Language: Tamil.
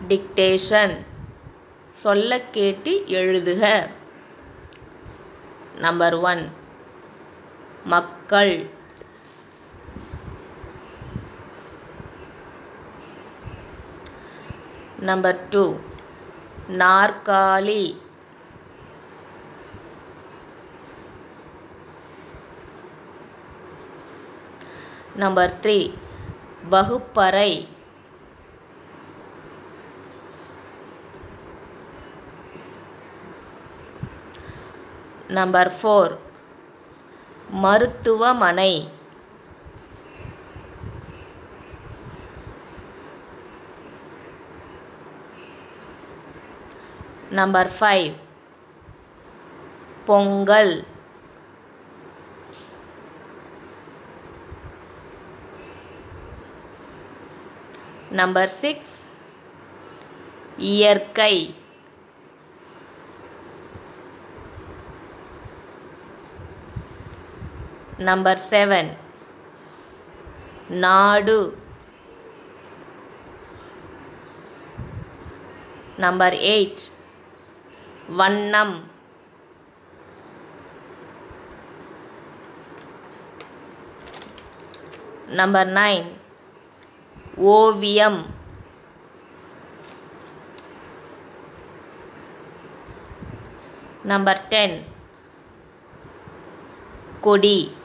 டிக்டேஷன் சொல்ல கேட்டு எழுதுக நம்பர் ஒன் மக்கள் நம்பர் டூ நாற்காலி நம்பர் த்ரீ வகுப்பறை நம்பர் ஃபோர் மருத்துவமனை number five Pongal number six இயற்கை நம்பர் செவன் நாடு நம்பர் எயிட் வண்ணம் நம்பர் நைன் ஓவியம் நம்பர் டென் கொடி